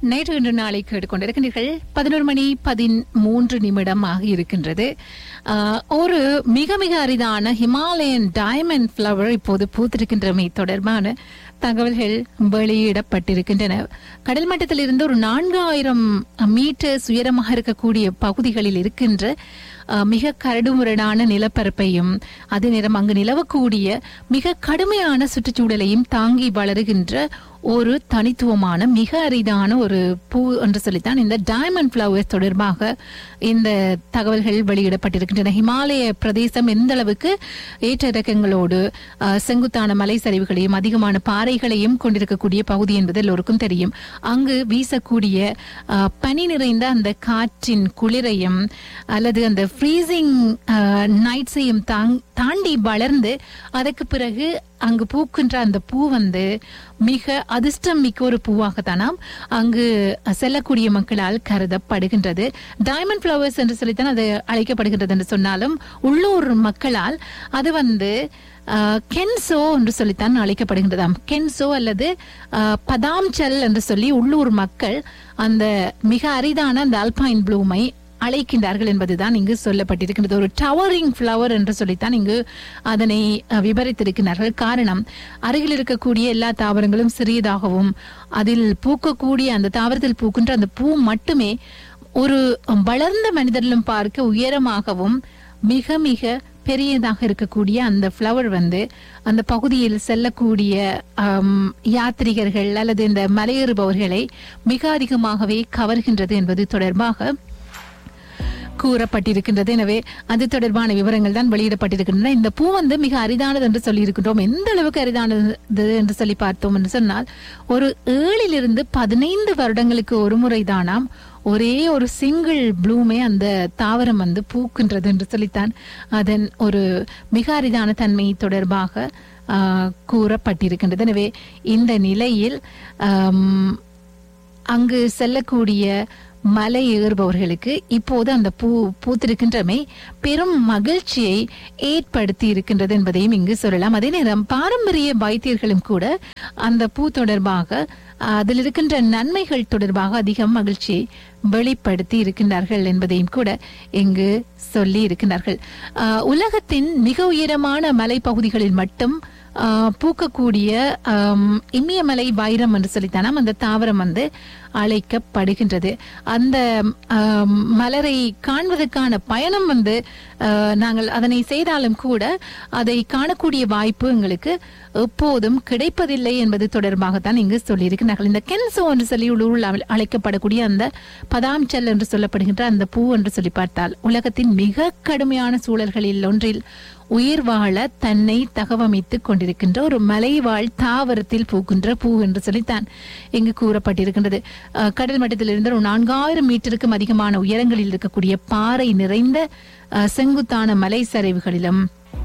நேற்று இன்று நாளை கேட்டுக்கொண்டிருக்கிறீர்கள் பதினோரு மணி பதிமூன்று நிமிடம் ஆகி இருக்கின்றது ஆஹ், ஒரு மிக மிக அரிதான ஹிமாலயன் டைமண்ட் ஃப்ளவர் இப்போது பூத்திருக்கின்றமை தொடர்பான தகவல்கள் வெளியிடப்பட்டிருக்கின்றன கடல் மட்டத்திலிருந்து ஒரு நான்காயிரம் மீட்டர்ஸ் உயரமாக இருக்கக்கூடிய பகுதிகளில் இருக்கின்ற அஹ், மிக கரடுமுரடான நிலப்பரப்பையும் அதே நேரம் அங்கு நிலவக்கூடிய மிக கடுமையான சுற்றுச்சூழலையும் தாங்கி வளருகின்ற ஒரு தனித்துவமான மிக அரிதான ஒரு பூ என்று சொல்லித்தான் இந்த டைமண்ட் ஃப்ளவர்ஸ் தொடர்பாக இந்த தகவல்கள் வெளியிடப்பட்டிருக்கின்றன ஹிமாலய பிரதேசம் எந்த அளவுக்கு ஏற்ற இறக்கங்களோடு அஹ், செங்குத்தான மலை சரிவுகளையும் அதிகமான பாறைகளையும் கொண்டிருக்கக்கூடிய பகுதி என்பது எல்லோருக்கும் தெரியும் அங்கு வீசக்கூடிய அஹ், பனி நிறைந்த அந்த காற்றின் குளிரையும் அல்லது அந்த ஃப்ரீசிங் நைட்ஸையும் தாண்டி வளர்ந்து அதற்கு பிறகு அங்கு பூக்கின்ற அந்த பூ வந்து மிக அதிர்ஷ்டம் மிக்க ஒரு பூவாகத்தானாம் அங்கு செல்லக்கூடிய மக்களால் கருதப்படுகின்றது டைமண்ட் ஃப்ளவர்ஸ் என்று சொல்லித்தான் அது அழைக்கப்படுகின்றது என்று சொன்னாலும் உள்ளூர் மக்களால் அது வந்து அஹ், கென்சோ என்று சொல்லித்தான் அழைக்கப்படுகின்றதாம் கென்சோ அல்லது அஹ், பதாம்சல் என்று சொல்லி உள்ளூர் மக்கள் அந்த மிக அரிதான அந்த அல்பைன் ப்ளூமை அழைக்கின்றார்கள் என்பதுதான் இங்கு சொல்லப்பட்டிருக்கின்றது ஒரு டவரிங் ஃப்ளவர் என்று சொல்லித்தான் இங்கு அதனை அஹ், விவரித்திருக்கிறார்கள் காரணம் அருகில் இருக்கக்கூடிய எல்லா தாவரங்களும் சிறியதாகவும் அதில் பூக்கக்கூடிய அந்த தாவரத்தில் பூக்கின்ற அந்த பூ மட்டுமே ஒரு வளர்ந்த மனிதரிலும் பார்க்க உயரமாகவும் மிக மிக பெரியதாக இருக்கக்கூடிய அந்த ஃப்ளவர் வந்து அந்த பகுதியில் செல்லக்கூடிய ஆம், யாத்ரீகர்கள் அல்லது இந்த மலையேறுபவர்களை மிக அதிகமாகவே கவர்கின்றது என்பது தொடர்பாக கூறப்பட்டிருக்கின்றது எனவே அது தொடர்பான விவரங்கள் தான் வெளியிடப்பட்டிருக்கின்றன இந்த பூ வந்து மிக அரிதானது என்று சொல்லி இருக்கின்றோம் எந்த அளவுக்கு அரிதானது என்று சொல்லி பார்த்தோம் என்று சொன்னால் ஒரு ஏழிலிருந்து பதினைந்து வருடங்களுக்கு ஒரு முறை தானாம் ஒரே ஒரு சிங்கிள் ப்ளூமே அந்த தாவரம் வந்து பூக்கின்றது என்று சொல்லித்தான் அதன் ஒரு மிக அரிதான தன்மை தொடர்பாக ஆஹ், கூறப்பட்டிருக்கின்றது எனவே இந்த நிலையில் ஆம், அங்கு செல்லக்கூடிய மலை ஏறுபவர்களுக்கு இப்போது அந்த பூ பூத்திருக்கின்றமை பெரும் மகிழ்ச்சியை ஏற்படுத்தி இருக்கின்றது என்பதையும் இங்கு சொல்லலாம் அதே நேரம் பாரம்பரிய வைத்தியர்களும் கூட அந்த பூ தொடர்பாக அதில் இருக்கின்ற நன்மைகள் தொடர்பாக அதிகம் மகிழ்ச்சியை வெளிப்படுத்தி இருக்கின்றார்கள் என்பதையும் கூட இங்கு சொல்லி இருக்கின்றார்கள் ஆஹ், உலகத்தின் மிக உயரமான மலைப்பகுதிகளில் மட்டும் ஆஹ், பூக்கக்கூடிய ஆம், இமயமலை வைரம் என்று சொல்லித்தானாம் அந்த தாவரம் வந்து அழைக்கப்படுகின்றது அந்த ஆம், மலரை காண்பதற்கான பயணம் வந்து ஆஹ், நாங்கள் அதனை செய்தாலும் கூட அதை காணக்கூடிய வாய்ப்பு எங்களுக்கு எப்போதும் கிடைப்பதில்லை என்பது தொடர்பாகத்தான் இங்கு சொல்லியிருக்கிறார்கள் இந்த கென்சோ என்று சொல்லி உள்ளூரில் அழ- அழைக்கப்படக்கூடிய அந்த பதாம்சல் என்று சொல்லப்படுகின்ற அந்த பூ என்று சொல்லி பார்த்தால் உலகத்தின் மிக கடுமையான சூழல்களில் ஒன்றில் உயிர் வாழ தன்னை தகவமைத்துக் கொண்டிருக்கின்ற ஒரு மலைவாழ் தாவரத்தில் பூக்கின்ற பூ என்று சொல்லித்தான் இங்கு கூறப்பட்டிருக்கின்றது அஹ், கடல் மட்டத்திலிருந்து ஒரு நான்காயிரம் மீட்டருக்கும் அதிகமான உயரங்களில் இருக்கக்கூடிய பாறை நிறைந்த அஹ், செங்குத்தான மலை சரிவுகளிலும்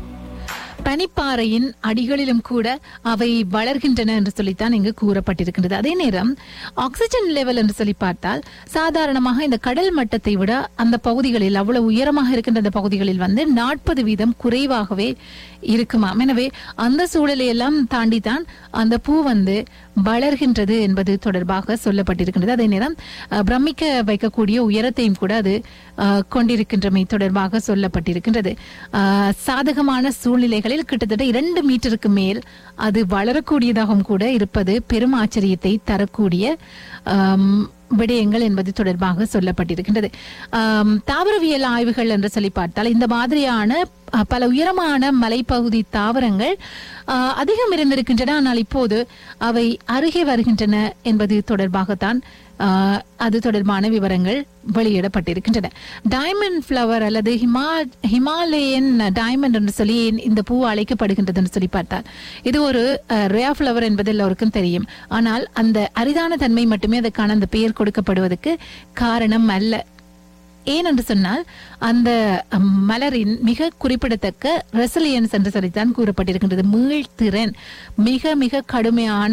பனிப்பாறையின் அடிகளிலும் கூட அவை வளர்கின்றன என்று சொல்லித்தான் இங்கு கூறப்பட்டிருக்கின்றது அதே நேரம் ஆக்சிஜன் லெவல் என்று சொல்லி பார்த்தால் சாதாரணமாக இந்த கடல் மட்டத்தை விட அந்த பகுதிகளில் அவ்வளவு உயரமாக இருக்கின்ற அந்த பகுதிகளில் வந்து நாற்பது வீதம் குறைவாகவே இருக்குமாம் எனவே அந்த சூழலை எல்லாம் தாண்டித்தான் அந்த பூ வந்து வளர்கின்றது என்பது தொடர்பாக சொல்லப்பட்டிருக்கின்றது அதே நேரம் அஹ், பிரமிக்க வைக்கக்கூடிய உயரத்தையும் கூட அது அஹ், கொண்டிருக்கின்றமை தொடர்பாக சொல்லப்பட்டிருக்கின்றது அஹ், சாதகமான சூழ்நிலைகளில் கிட்டத்தட்ட இரண்டு மீட்டருக்கு மேல் அது வளரக்கூடியதாகவும் கூட இருப்பது பெரும் ஆச்சரியத்தை தரக்கூடிய ஆம், விடயங்கள் என்பது தொடர்பாக சொல்லப்பட்டிருக்கின்றது ஆம், தாவரவியல் ஆய்வுகள் என்று சொல்லி பார்த்தால் இந்த மாதிரியான அஹ், பல உயரமான மலைப்பகுதி தாவரங்கள் அஹ், அதிகம் இருந்திருக்கின்றன ஆனால் இப்போது அவை அருகே வருகின்றன என்பது தொடர்பாகத்தான் அஹ், அது தொடர்பான விவரங்கள் வெளியிடப்பட்டிருக்கின்றன டைமண்ட் ஃப்ளவர் அல்லது ஹிமா ஹிமாலயன் டைமண்ட் என்று சொல்லி இந்த பூ அழைக்கப்படுகின்றது என்று சொல்லி பார்த்தால் இது ஒரு ரேயா ஃப்ளவர் என்பது எல்லோருக்கும் தெரியும் ஆனால் அந்த அரிதான தன்மை மட்டுமே அதற்கான அந்த பெயர் கொடுக்கப்படுவதற்கு காரணம் அல்ல ஏனென்று சொன்னால் அந்த அம், மலரின் மிக குறிப்பிடத்தக்க ரெசிலியன்ஸ் என்று சொல்லித்தான் கூறப்பட்டிருக்கின்றது மீள்திறன் மிக மிக கடுமையான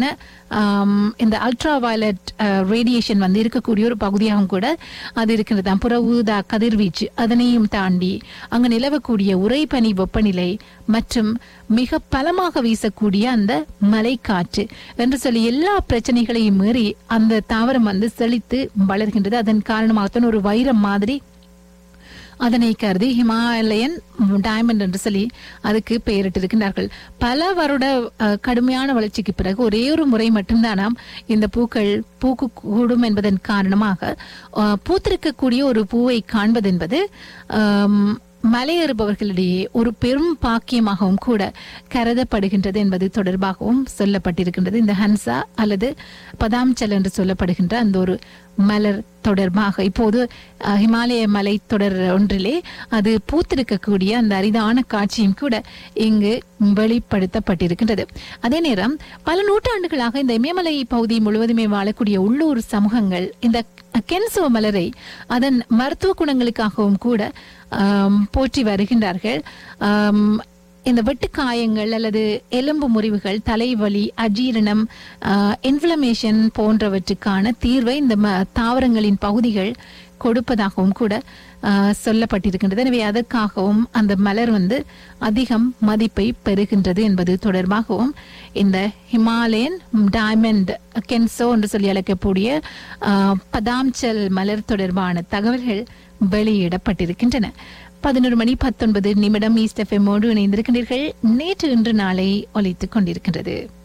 ஆம், இந்த அல்ட்ரா வயலட் ரேடியேஷன் வந்து இருக்கக்கூடிய ஒரு பகுதியாகவும் கூட அது இருக்கிறது புற ஊதா கதிர்வீச்சு அதனையும் தாண்டி அங்கு நிலவக்கூடிய உறைபனி வெப்பநிலை மற்றும் மிக பலமாக வீசக்கூடிய அந்த மலைக்காற்று என்று சொல்லி எல்லா பிரச்சனைகளையும் மீறி அந்த தாவரம் வந்து செழித்து வளர்கின்றது அதன் காரணமாகத்தான் ஒரு வைரம் மாதிரி அதனை கருதி ஹிமாலயன் டைமண்ட் என்று சொல்லி அதுக்கு பெயரிட்டிருக்கிறார்கள் பல வருட அஹ், கடுமையான வளர்ச்சிக்கு பிறகு ஒரே ஒரு முறை மட்டும்தானாம் இந்த பூக்கள் பூக்கு கூடும் என்பதன் காரணமாக அஹ், பூத்திருக்கக்கூடிய ஒரு பூவை காண்பது என்பது ஆம், மலையேறுபவர்களிடையே ஒரு பெரும் பாக்கியமாகவும் கூட கருதப்படுகின்றது என்பது தொடர்பாகவும் சொல்லப்பட்டிருக்கின்றது இந்த ஹன்சா அல்லது பதாம்சல் என்று சொல்லப்படுகின்ற அந்த ஒரு மலர் தொடர்பாக இப்போது அஹ், ஹிமாலய மலை தொடர் ஒன்றிலே அது பூத்திருக்கக்கூடிய அந்த அரிதான காட்சியும் கூட இங்கு வெளிப்படுத்தப்பட்டிருக்கின்றது அதே நேரம் பல நூற்றாண்டுகளாக இந்த இமயமலை பகுதி முழுவதுமே வாழக்கூடிய உள்ளூர் சமூகங்கள் இந்த கென்சோ மலரை அதன் மருத்துவ குணங்களுக்காகவும் கூட ஆம், போற்றி வருகின்றார்கள் ஆம், இந்த வெட்டுக்காயங்கள் அல்லது எலும்பு முறிவுகள் தலைவலி அஜீரணம் இன்ஃப்ளமேஷன் போன்றவற்றுக்கான தீர்வை இந்த ம- தாவரங்களின் பகுதிகள் கொடுப்பதாகவும் கூட ஆ, சொல்லப்பட்டிருக்கின்றது எனவே அதற்காகவும் அந்த மலர் வந்து அதிகம் மதிப்பை பெறுகின்றது என்பது தொடர்பாகவும் இந்த ஹிமாலயன் டைமண்ட் கென்சோ என்று சொல்லி அழைக்கக்கூடிய ஆ, பதாம்சல் மலர் தொடர்பான தகவல்கள் வெளியிடப்பட்டிருக்கின்றன பதினொரு மணி பத்தொன்பது நிமிடம் ஈஸ்ட் எஃப்எம்மோடு இணைந்திருக்கின்றீர்கள் நேற்று இன்று நாளை ஒலித்துக் கொண்டிருக்கின்றது